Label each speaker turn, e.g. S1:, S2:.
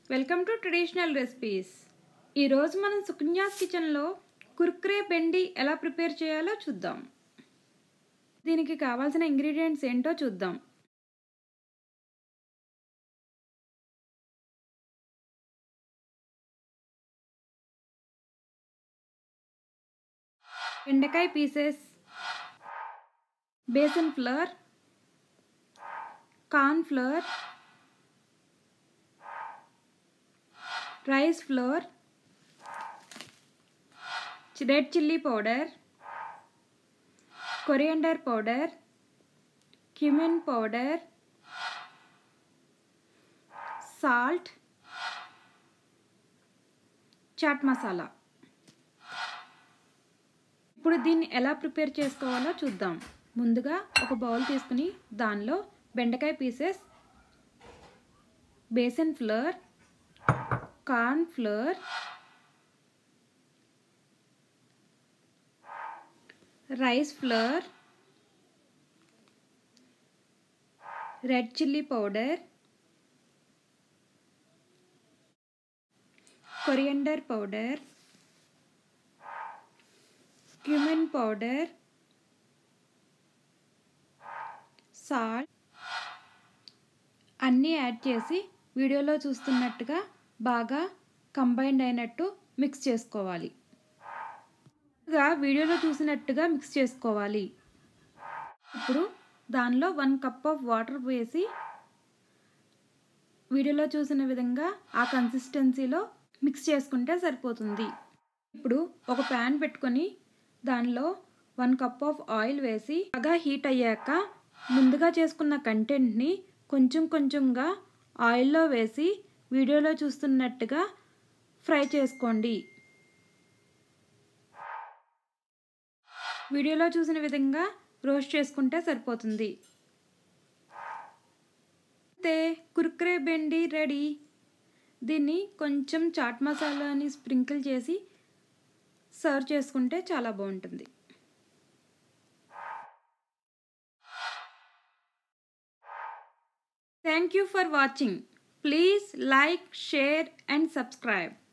S1: welcome to traditional recipes ఈరోజు మనం సుకన్యాస్ కిచెన్లో కుర్కురే బెండి ఎలా ప్రిపేర్ చేయాలో చూద్దాం దీనికి కావాల్సిన ఇంగ్రీడియంట్స్ ఏంటో చూద్దాం బెండకాయ pieces besan flour corn flour rice flour red chilli powder coriander powder cumin powder salt chaat masala ఇప్పుడు దీన్ని ఎలా ప్రిపేర్ చేసుకోవాలో చూద్దాం ముందుగా ఒక బౌల్ తీసుకుని దానిలో బెండకాయ pieces besan flour corn flour rice flour red chilli powder coriander powder cumin powder salt అన్నీ యాడ్ చేసి వీడియోలో చూస్తున్నట్టుగా బాగా కంబైండ్ అయినట్టు మిక్స్ చేసుకోవాలి వీడియోలో చూసినట్టుగా మిక్స్ చేసుకోవాలి ఇప్పుడు దానిలో వన్ కప్ ఆఫ్ వాటర్ వేసి వీడియోలో చూసిన విధంగా ఆ కన్సిస్టెన్సీలో మిక్స్ చేసుకుంటే సరిపోతుంది ఇప్పుడు ఒక ప్యాన్ పెట్టుకొని దానిలో వన్ కప్ ఆఫ్ ఆయిల్ వేసి బాగా హీట్ అయ్యాక ముందుగా చేసుకున్న కంటెంట్ని కొంచెం కొంచెంగా ఆయిల్లో వేసి వీడియోలో చూస్తున్నట్టుగా ఫ్రై చేసుకోండి వీడియోలో చూసిన విధంగా రోస్ట్ చేసుకుంటే సరిపోతుంది అయితే కుర్కురే బెండి రెడీ దీన్ని కొంచెం చాట్ మసాలాని స్ప్రింకిల్ చేసి సర్వ్ చేసుకుంటే చాలా బాగుంటుంది thank you for watching please like share and subscribe